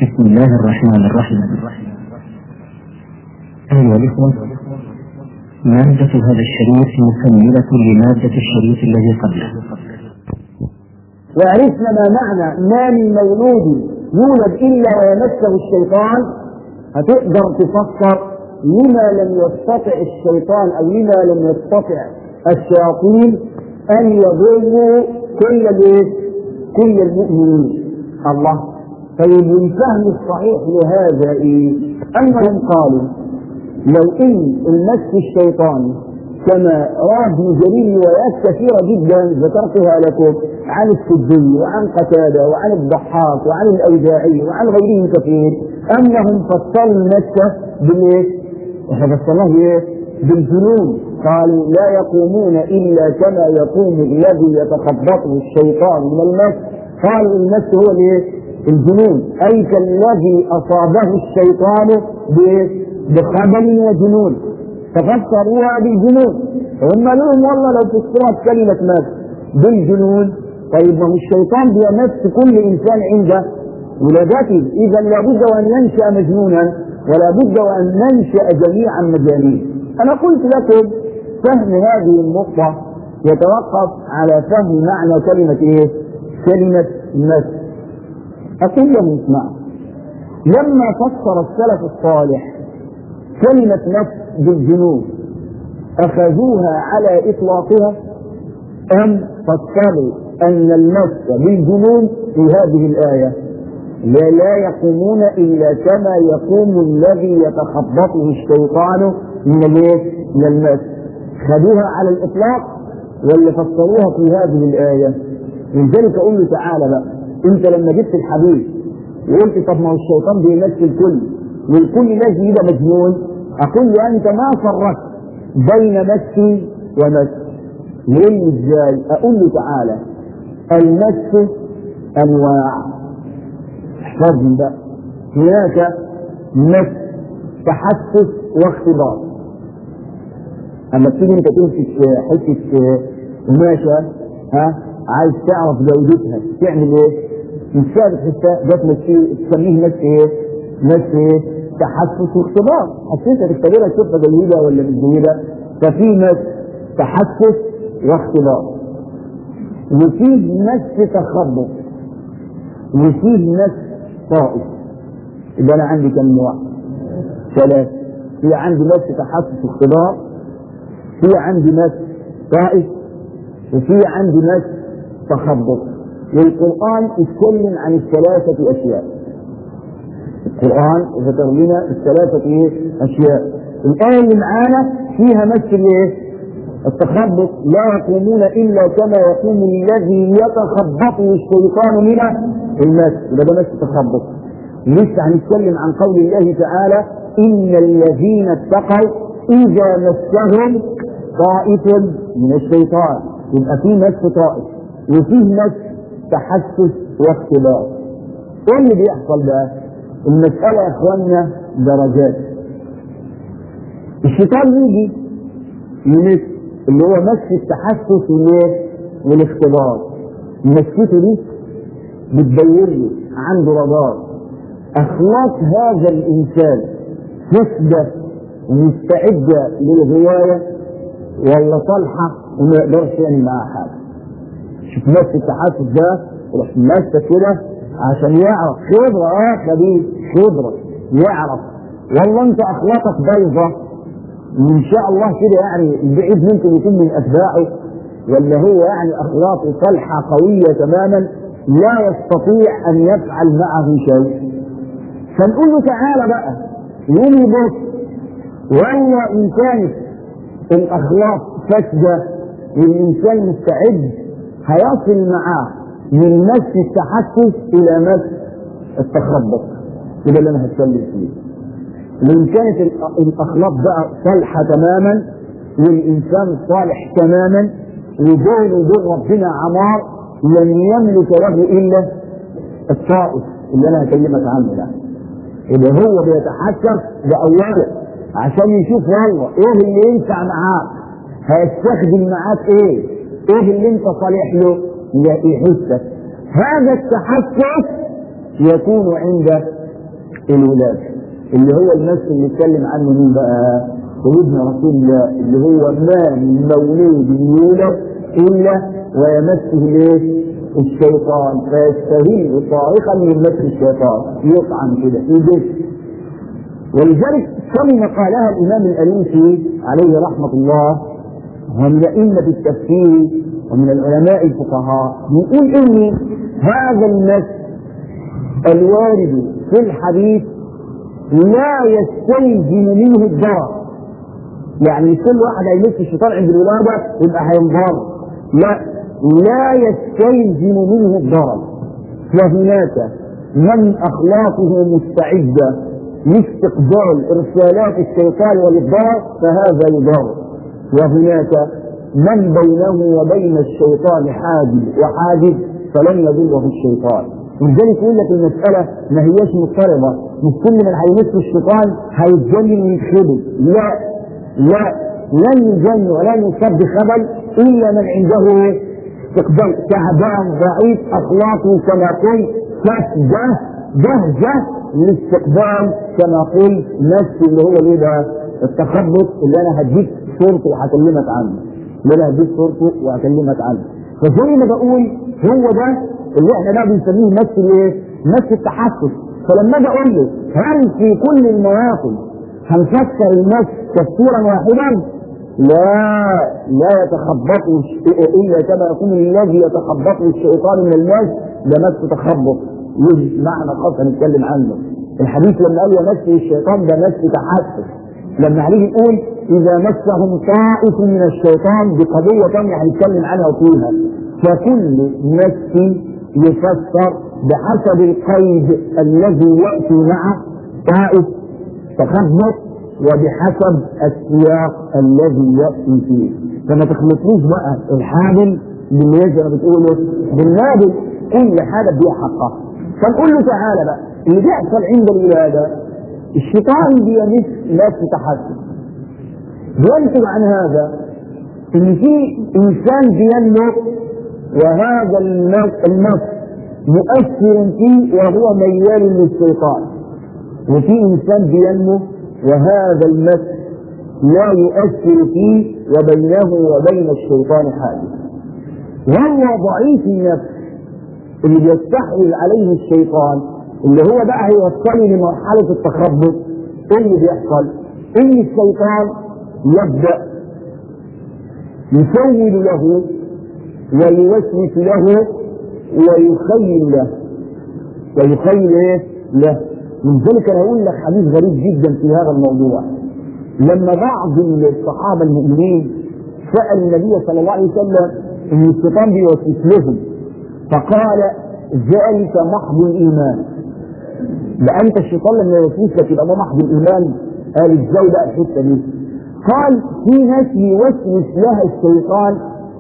بسم الله الرحمن الرحيم أيها الإخوة مادة هذا الشريط مكملة لمادة الشريط الذي قبله وعرفنا ما معنى ما من مولود يولد إلا ويمسه الشيطان هتقدر تفسر لما لم يستطع الشيطان أو لما لم يستطع الشياطين أن يضروا كل الايه؟ كل المؤمنين الله طيب والفهم الصحيح لهذا ايه؟ انهم قالوا لو ان المس الشيطاني كما روى ابن جرير روايات كثيرة جدا ذكرتها لكم عن السدي وعن قتادة وعن الضحاك وعن الأوزاعي وعن غيرهم كثير أنهم فصلوا المسة بالإيه؟ احنا فصلناه بإيه؟ بالجنون قالوا لا يقومون إلا كما يقوم الذي يتخبطه الشيطان من المس قالوا المس هو الإيه؟ الجنون أي كالذي أصابه الشيطان بخبل وجنون ففسروها بالجنون هم لهم والله لو فسرت كلمة مس بالجنون طيب ما هو الشيطان بيمس كل إنسان عنده ولادته إذا لابد وأن ينشأ مجنونا ولا بد وأن ننشأ جميعا مجانين أنا قلت لكم فهم هذه النقطة يتوقف على فهم معنى كلمة إيه؟ كلمة مس أقول لهم اسمعوا لما فسر السلف الصالح كلمة نفس بالجنون أخذوها على إطلاقها أم فسروا أن المس بالجنون في هذه الآية لا لا يقومون إلا كما يقوم الذي يتخبطه الشيطان من الايه؟ من المس خذوها على الإطلاق ولا فسروها في هذه الآية لذلك أقول له تعالى بقى أنت لما جبت الحديث وقلت طب ما هو الشيطان بيمس الكل والكل لازم يبقى مجنون أقول له أنت ما فرقت بين مس ومس ليه ازاي؟ أقول له تعالى المس أنواع احفظني بقى هناك مس تحسس واختبار اما تيجي انت تمسك حته قماشه ها عايز تعرف جودتها تعمل ايه؟ مش ثابت حته ده تسميه مس ايه؟ مس ايه؟ تحسس واختبار حسيتها تختبرها تشوفها جيده ولا مش جيده ففي مس تحسس واختبار وفيه مس تخبط وفيه مس طائف يبقى انا عندي كم نوع؟ ثلاثة في عندي مس تحسس واختبار في عندي مس طائف وفي عندي مس تخبط والقرآن يتكلم عن الثلاثة أشياء القرآن ذكر لنا الثلاثة إيه؟ أشياء الآية اللي معانا فيها مس الإيه؟ التخبط لا يقومون إلا كما يقوم الذي يتخبطه الشيطان من المس يبقى ده مس تخبط لسه هنتكلم عن قول الله تعالى إن الذين اتقوا إذا مسهم طائف من الشيطان يبقى في مس طائف وفيه مس تحسس واختبار ايه اللي بيحصل بقى؟ المسألة يا اخوانا درجات الشيطان يجي يمس اللي هو مس التحسس والايه؟ والاختبار مسته دي بتبين له عنده رادار اخلاق هذا الانسان فاسده ومستعده للغوايه ولا صالحه وما يقدرش يعمل معاها حاجه شوف نفس التحسس ده يروح ماسك كده عشان يعرف خبره اه خبيث خبره يعرف والله انت اخلاقك بايظه وان شاء الله كده يعني البعيد ممكن يكون من اتباعه ولا هو يعني اخلاقه صالحه قويه تماما لا يستطيع ان يفعل معه شيء فنقول له تعالى بقى يوم يبص ولا ان كانت الاخلاق فاسده والانسان مستعد هيصل معاه من مس التحسس الى مس التخبط كده اللي انا هتكلم فيه وان كانت الاخلاق بقى صالحه تماما والانسان صالح تماما وبينه وبين ربنا عمار لن يملك له الا الطائف اللي انا هكلمك عنه ده اللي هو بيتحسس باوله عشان يشوف والله ايه اللي ينفع معاك هيستخدم معاك ايه ايه اللي انت صالح له يحسك هذا التحسس يكون عند الولادة اللي هو المس اللي اتكلم عنه مين بقى؟ سيدنا رسول الله اللي هو ما من مولود يولد إلا ويمسه الايه؟ الشيطان فيستهل صارخا من مس الشيطان يطعن كده يجس ولذلك كلمة قالها الإمام الألوسي عليه رحمة الله ومن أئمة التفسير ومن العلماء الفقهاء يقول إن هذا المس الوارد في الحديث لا يستلزم منه الضرر يعني كل واحد هيمس الشيطان عند الولادة يبقى هينضر لا لا يستلزم منه الضرر وهناك من أخلاقه مستعدة لاستقبال إرسالات الشيطان والإضرار فهذا يضر وهناك من بينه وبين الشيطان حاجز وحاجز فلن يضره الشيطان ولذلك يقول لك المسألة ما هياش مضطربة مش كل من هيمس الشيطان هيتجنن ويتخبل لا لا لن يجن ولن يصاب بخبل إلا من عنده استقبال تعبان ضعيف أخلاقه كما قلت فاسدة بهجة للاستقبال كما قلت نفس اللي هو الايه ده التخبط اللي انا هديك صورته وهكلمك عنه اللي انا هديك صورته وهكلمك عنه فزي ما بقول هو ده اللي احنا بقى بنسميه نفس الايه؟ نفس التحسس فلما اجي اقول له هل في كل المواطن هنفسر الناس تفسيرا واحدا؟ لا لا يتخبطه الا كما يكون الذي يتخبطه الشيطان من الماس ده مس تخبط معنى خاص هنتكلم عنه الحديث لما قال يمس الشيطان ده مس تحسس لما عليه يقول اذا مسهم طائف من الشيطان بقضيه ثانيه هنتكلم عنها فيها فكل مس يفسر بحسب القيد الذي ياتي معه طائف تخبط وبحسب السياق الذي ياتي فيه فما تخلطوش بقى الحامل باللي زي ما بتقولوا بالنابل كل حاجه بيها حقها فنقول له تعالى بقى اللي بيحصل عند الولاده الشيطان بيمس ناس تحسن ينتج عن هذا ان في انسان بينمو وهذا النص مؤثر فيه وهو ميال للشيطان وفي انسان بينمو وهذا المس لا يؤثر فيه وبينه وبين الشيطان حاجز وهو ضعيف النفس اللي بيستحوذ عليه الشيطان اللي هو بقى هيوصله لمرحلة التخبط ايه اللي بيحصل؟ ان الشيطان يبدأ يسول له ويوسوس له ويخيل له ويخيل ايه؟ له من ذلك انا اقول لك حديث غريب جدا في هذا الموضوع لما بعض الصحابه المؤمنين سال النبي صلى الله عليه وسلم ان الشيطان بيوسوس لهم فقال ذلك محض الايمان ده انت الشيطان لما يوسوس لك يبقى ده محض الايمان قال ازاي بقى الحته دي قال في ناس يوسوس لها الشيطان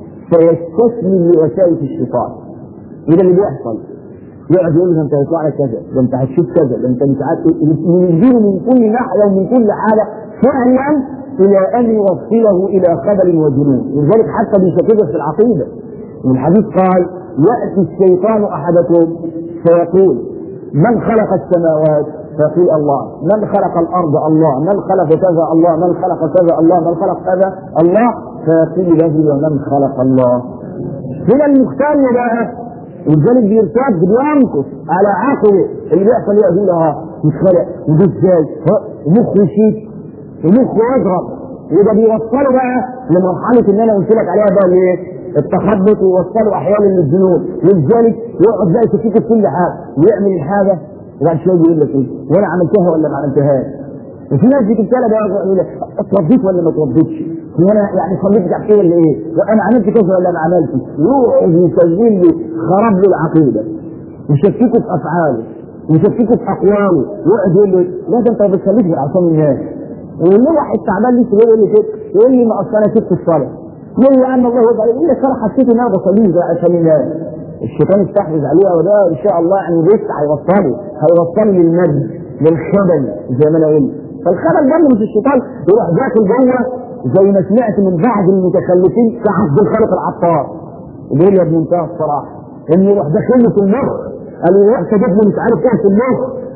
فيستسلم لوسائل الشيطان ايه اللي بيحصل يقعد يقول له انت هيطلع لك كذا ده انت هتشوف كذا ده انت مش عارف ينزله من كل ناحيه ومن كل حاله فعلا الى ان يوصله الى خبل وجنون لذلك حتى بيشككه في العقيده الحديث قال ياتي الشيطان احدكم فيقول من خلق السماوات فيقول الله من خلق الارض الله من خلق كذا الله من خلق كذا الله من خلق كذا الله فيقول له ومن خلق الله هنا المختل بقى ولذلك بيرتد بينقص على عقله اللي بيحصل يقول اه يتخلق وده ازاي ومخه يشيك ومخه يضرب وده بيوصله بقى لمرحله اللي انا قلت لك عليها بقى الايه؟ التخبط ويوصله احيانا للجنون ولذلك يقعد بقى يشكك في كل حاجه ويعمل الحاجه وبعد شويه يقول لك ايه؟ وانا عملتها ولا ما عملتهاش؟ وفي ناس بتتكلم بقى يقول لك اتوضيت ولا ما اتوضيتش؟ وانا يعني صليت بتاع ولا ايه؟ وانا عملت كذا ولا ما عملتش؟ يقعد يسوي لي خرب له العقيده يشككوا في افعاله ويشككوا في اقواله ويقعد يقول لي لا ده انت ما بتصليش غير عشان الناس ويقول لي واحد تعبان لسه يقول لي كده يقول لي ما اصل انا سبت الصلاه يقول لي يا عم الله يرضى يقول لي انا حسيت ان انا بصلي غير عشان الناس الشيطان استحوذ عليها وده ان شاء الله يعني لسه هيوصله هيوصله للمجد للخبل زي ما انا قلت فالخبل ده مش الشيطان يروح داخل جوه زي ما سمعت من بعض المتخلفين كعبد الخالق العطار يقول يا ابن انتهى الصراحه انه يروح داخل له في المخ قال له يروح كاتب له مش عارف ايه في المخ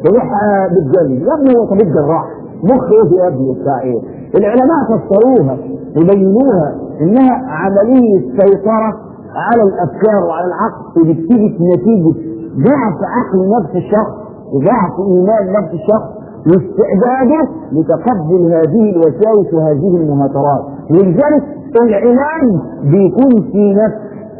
تروح آه، بتجلد يا ابني هو طبيب جراح مخ ايه يا ابني بتاع ايه العلماء فسروها وبينوها انها عمليه سيطره على الافكار وعلى العقل وبتيجي نتيجه ضعف عقل نفس الشخص وضعف ايمان نفس الشخص واستعداده لتقبل هذه الوساوس وهذه المهاترات ولذلك العلاج بيكون في نفس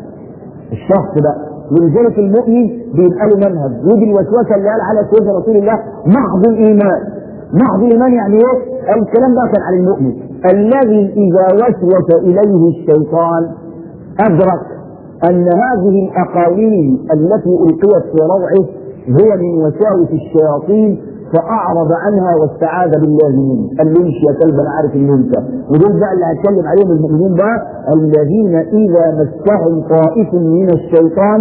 الشخص ده ولذلك المؤمن بيبقى له منهج ودي الوسوسه اللي قال على سيدنا رسول الله محض الايمان محض الايمان يعني ايه؟ الكلام ده كان على المؤمن الذي اذا وسوس اليه الشيطان ادرك ان هذه الاقاويل التي القيت في روعه هي من وساوس الشياطين فاعرض عنها واستعاذ بالله منه قال له امشي يا كلب انا عارف ان انت ودول بقى اللي هتكلم عليهم المؤمنين بقى الذين اذا مسهم طائف من الشيطان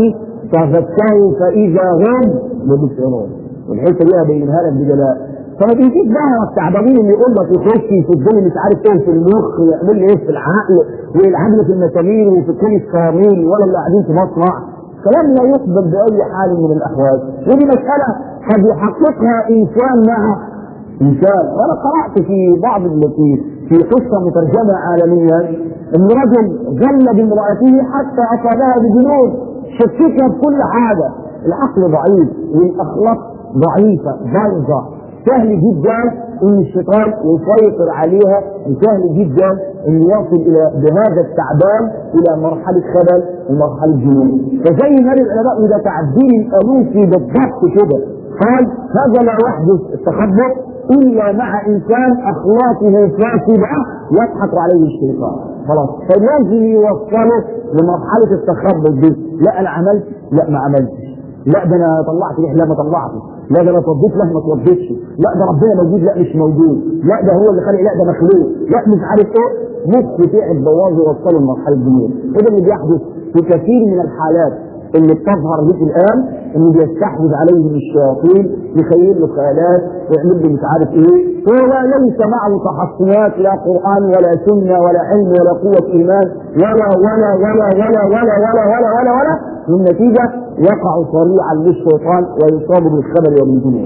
تذكروا فاذا هم مبصرون والحته دي هبينها لك بجلاء فما تجيش بقى التعبانين اللي يقول لك يخش في الدنيا مش عارف ايه في المخ ويعمل لي ايه في العقل ويلعب لي في المسامير وفي كل الصواميل ولا اللي قاعدين في مصنع كلام لا يقبل باي حال من الاحوال ودي مساله قد يحققها انسان مع انسان وانا قرات في بعض التي في قصه مترجمه عالميا ان رجل غل بامراته حتى اصابها بجنون شككها بكل حاجه العقل ضعيف والاخلاق ضعيفه بايظه سهل جدا ان الشيطان يسيطر عليها وسهل جدا ان يصل الى بهذا التعبان الى مرحله خبل ومرحله جنون فزي ما العلماء وده تعديل الالوفي بالضبط كده قال هذا لا يحدث التخبط الا مع انسان اخلاقه فاسده يضحك عليه الشيطان خلاص فلازم يوصله لمرحله التخبط دي لا انا عملت لا ما عملتش لا ده انا طلعت رحله ما طلعتش لا ده انا توضيت له ما توضيتش لا ده ربنا موجود لا مش موجود لا ده هو اللي خلق لا ده مخلوق لا مش عارف ايه مخ تعب بوظ ووصله لمرحله الجنون وده اللي بيحدث في كثير من الحالات اللي بتظهر لك الان انه بيستحوذ عليهم الشياطين يخيل له خيالات ويعمل له مش عارف ايه هو ليس معه تحصنات لا قران ولا سنه ولا علم ولا قوه ايمان ولا ولا ولا ولا ولا ولا ولا ولا ولا والنتيجه يقع صريعا للشيطان ويصاب بالخبل وبالجنون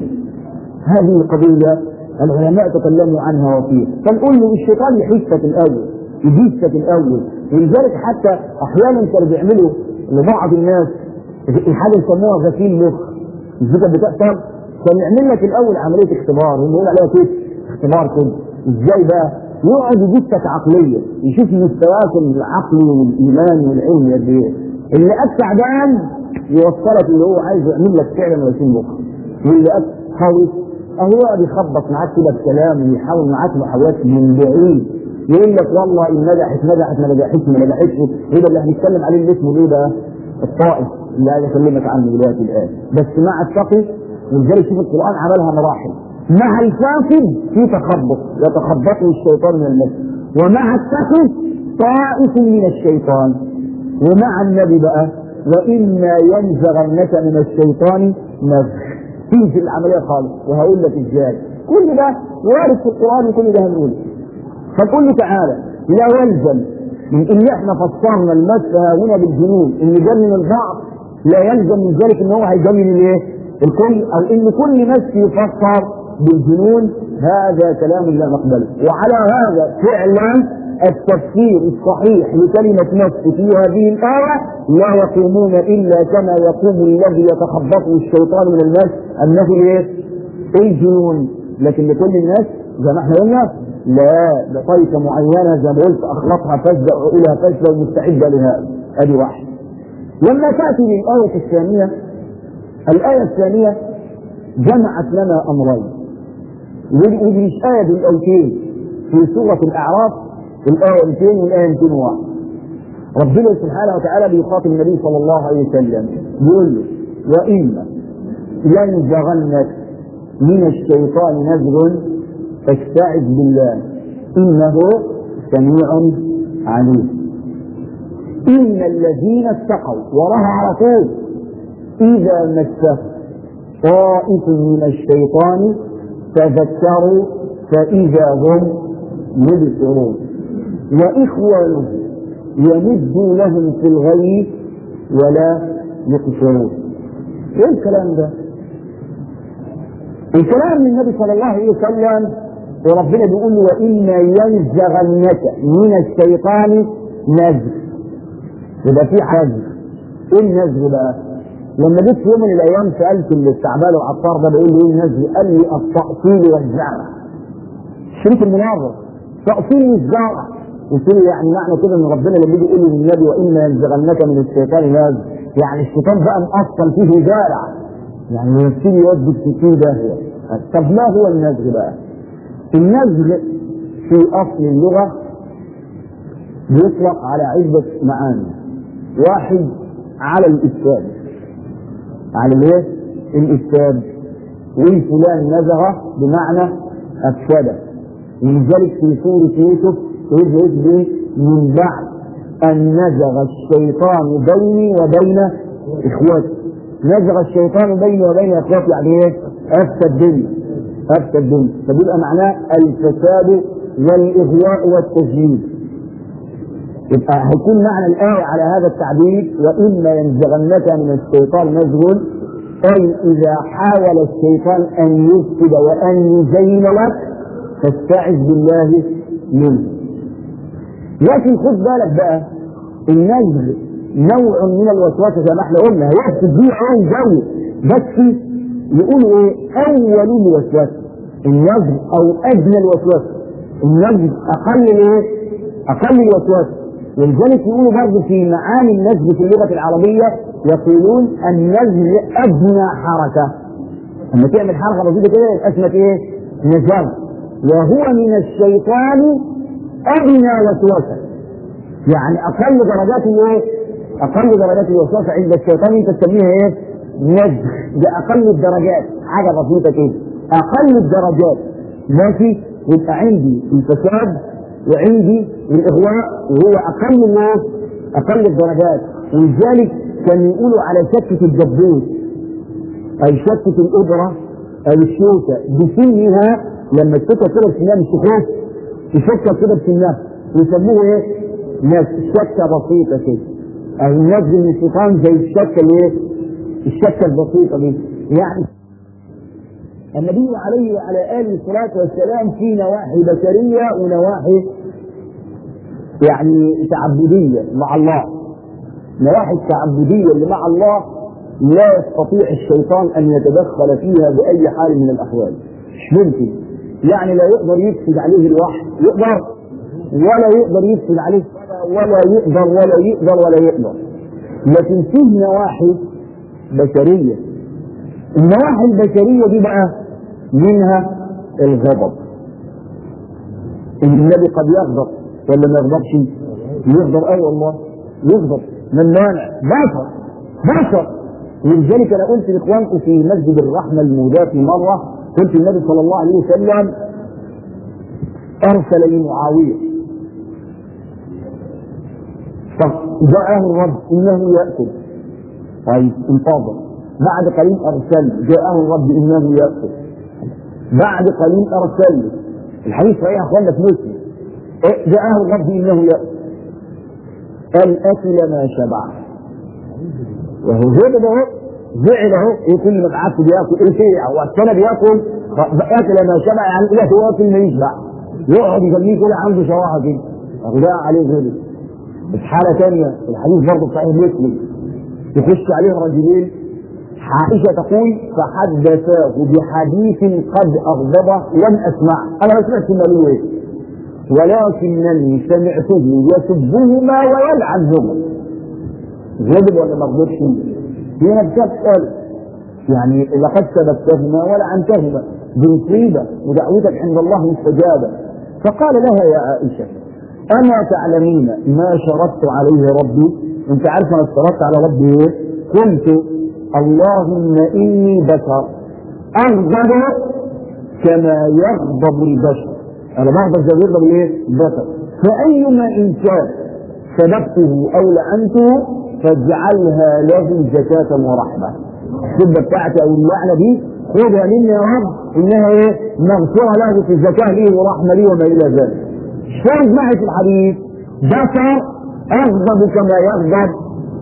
هذه القضيه العلماء تكلموا عنها وفيها فنقول له الشيطان يحسك الاول يجيسك الاول ولذلك حتى احيانا كانوا بيعملوا لبعض الناس حاجه يسموها غسيل مخ الفكره بتحصل كان يعمل لك الاول عمليه اختبار هم يقول عليها كده اختبار كده ازاي بقى؟ يقعد يجيبك عقليه يشوف مستواك العقلي والايمان والعلم قد ايه اللي قد تعبان يوصلك اللي هو عايز يعمل لك فعلا غسيل مخ واللي قد قوي اهو يقعد يخبط معاك كده بكلام ويحاول معاك محاولات من بعيد يقول لك والله ان نجحت نجحت ما نجحتش ما نجحتش ايه ده اللي هنتكلم عليه اللي اسمه ايه بقى؟ الطائف اللي عايز اكلمك عنه دلوقتي الان بس مع التقي ولذلك شوف القران عملها مراحل مع الفاسد في تخبط يتخبطه الشيطان من المس ومع التقي طائف من الشيطان ومع النبي بقى واما ينزغنك من الشيطان نزغ تيجي العمليه خالص وهقول لك ازاي كل ده وارد في القران وكل ده هنقوله فتقول له تعالى لا يلزم من ان احنا فسرنا المس هنا بالجنون ان جنن البعض لا يلزم من ذلك ان هو هيجنن الايه؟ الكل او ان كل مس يفسر بالجنون هذا كلام لا نقبله وعلى هذا فعلا التفسير الصحيح لكلمة نفس في هذه الآية لا يقومون إلا كما يقوم الذي يتخبطه الشيطان من المس أنه إيه؟ الجنون لكن لكل الناس زي ما احنا قلنا لا ده طائفة معينة زي ما قلت أخلاقها فاسدة وعقولها فاسدة ومستعدة لهذا أدي واحد لما تأتي للآية الثانية الآية الثانية جمعت لنا أمرين ودي مش آية دي الآيتين في سورة الأعراف الآية 200 والآية 201 ربنا سبحانه وتعالى بيخاطب النبي صلى الله عليه وسلم يقول له وإما ينزغنك من الشيطان نزغ فاستعذ بالله إنه سميع عليم إن الذين اتقوا وراها على طول إذا مسه طائف من الشيطان تذكروا فإذا هم مبصرون وإخوانهم يمدوا لهم في الغي ولا يقصرون ايه الكلام ده الكلام من النبي صلى الله عليه وسلم وربنا بيقول له وإما ينزغنك من الشيطان نزغ يبقى في حاجة ايه النزغ بقى؟ لما جيت في يوم من الايام سالت التعبان العطار ده بقول له ايه النزغ؟ قال لي التأصيل والزرع شريك المناظر تأصيل والزرع قلت له يعني معنى كده ان ربنا لما يجي يقول للنبي واما ينزغنك من الشيطان نزغ يعني الشيطان بقى مأصل فيه زارع يعني يبتدي يودي فيه ده طب ما هو النزغ بقى؟ النزغ في اصل اللغه بيطلق على عدة معاني واحد على الإفساد على الايه؟ الإفساد وإن فلان نزغ بمعنى أفسد ولذلك في سورة يوسف يوسف من بعد أن نزغ الشيطان بيني وبين إخوتي نزغ الشيطان بيني وبين إخوتي يعني إيه؟ أفسد الدنيا أفسد الدنيا فبيبقى معناه الفساد والإغواء والتجهيز يبقى هيكون معنى الآية على هذا التعبير وإما ينزغنك من الشيطان نزغ أي إذا حاول الشيطان أن يفسد وأن يزين لك فاستعذ بالله منه لكن خد بالك بقى النزغ نوع من الوسوسة زي ما احنا قلنا هيحسد بيه عين زاوية بس يقولوا ايه أول الوسوسة النزغ أو أدنى الوسوسة النزغ أقل الايه؟ أقل الوسوسة ولذلك يقولوا برضه في معاني النزغ في اللغة العربية يقولون النزغ أدنى حركة لما تعمل حركة بسيطة كده يبقى اسمك إيه؟ نزغ وهو من الشيطان أدنى وسوسة يعني أقل درجات الإيه؟ أقل درجات الوسوسة عند الشيطان أنت تسميها إيه؟ نزغ ده أقل الدرجات حاجة بسيطة كده أقل الدرجات ماشي يبقى عندي الفساد وعندي الإغواء وهو أقل الناس أقل الدرجات ولذلك كانوا يقولوا على شكة الدبوس أي شكة الإبرة أو الشوكة بسنها لما الشوكة كده بسنها مش تخاف تشكة كده بسنها ويسموه إيه؟ ناس شكة بسيطة كده أو النزل من الشيطان زي الشكة الإيه؟ الشكة البسيطة دي يعني النبي عليه وعلى آله الصلاة والسلام في نواحي بشرية ونواحي يعني تعبدية مع الله نواحي التعبدية اللي مع الله لا يستطيع الشيطان أن يتدخل فيها بأي حال من الأحوال مش ممكن يعني لا يقدر يفسد عليه الوحي يقدر ولا يقدر يفسد عليه ولا يقدر ولا يقدر ولا يقدر لكن فيه نواحي بشرية النواحي البشرية دي بقى منها الغضب النبي قد يغضب ولا ما يغضبش يغضب اي والله يغضب من مانع بشر بشر ولذلك انا قلت لاخوانكم في مسجد الرحمه الموداه في مره قلت النبي صلى الله عليه وسلم ارسل لمعاويه فجاءه الرب انه ياكل طيب انتظر بعد قليل ارسل جاءه الرب انه ياكل بعد قليل ارسل الحديث صحيح اخوانا في مسلم جاءه الرب انه ياكل قال اكل ما شبع وهو زاد ده زعل اهو ايه كل ما قعدت بياكل ايه شيء هو السنه بياكل اكل ما شبع يعني ايه هو ياكل ما يشبع يقعد يخليه كده عنده شراهه كده غذاء عليه غيره في حاله ثانيه الحديث برضه صحيح مسلم يخش عليه رجلين عائشة تقول فحدثاه بحديث قد أغضبه لم أسمعه أنا ما سمعت ما إيه ولكنني سمعته يسبهما ويلعنهما غضب ولا ما غضبش هنا بتسأل يعني لقد سببتهما ولعنتهما بمصيبة ودعوتك عند الله مستجابة فقال لها يا عائشة أما تعلمين ما شرطت عليه ربي أنت عارفة أنا اشترطت على ربي إيه؟ قلت اللهم إني بشر أغضب كما يغضب البشر أنا بغضب زي يغضب الإيه؟ البشر فأيما إنسان سببته أو لعنته فاجعلها له زكاة ورحمة السبة بتاعتي أو اللعنة دي خذها مني يا رب إنها إيه؟ مغفورة له في الزكاة لي ورحمة لي وما إلى ذلك شاهد معي في الحديث بشر أغضب كما يغضب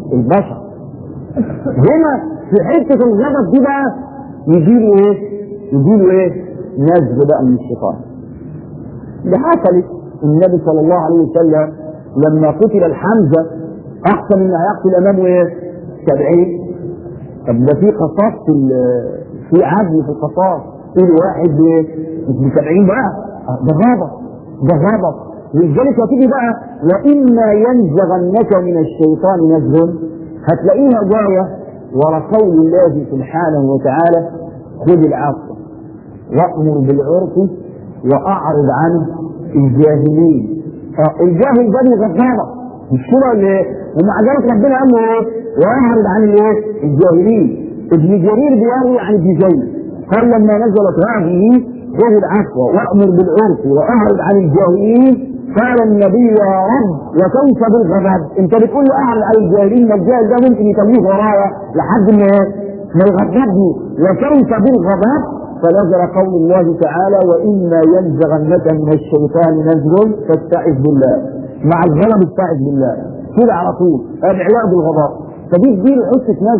البشر هنا في حتة الغضب دي بقى يجي له ايه؟ يجيله ايه؟ نزغ بقى من الشيطان ده حصلت النبي صلى الله عليه وسلم لما قتل الحمزه احسن ان هيقتل امامه ايه؟ سبعين طب ده في قصاص في ال- في عدل في القصاص في واحد ب- مش ب 70 بقى ده غضب ده غضب ولذلك هتيجي بقى واما ينزغنك من الشيطان نزغ هتلاقيها جايه ورا قول الله سبحانه وتعالى خذ العفو وامر بالعرف واعرض عن الجاهلين آه، الجاهل ده بيغضبك مش كده ولا ايه؟ ومع ذلك ربنا قال له ايه؟ واعرض عن الايه؟ الجاهلين ابن جرير بيروي عن ابن زيد قال لما نزلت هذه خذ العفو وامر بالعرف واعرض عن الجاهلين قال النبي يا رب وكيف بالغضب؟ انت بتقول لي اعرض عن الجاهلين ما الجاهل ده ممكن يتميه ورايا لحد ما ما يغضبني وكيف بالغضب؟ فنزل قول الله تعالى واما ينزغنك من الشيطان نزغ فاستعذ بالله مع الغضب استعذ بالله كده على طول الاعلاء بالغضب فدي تديله حته نزغ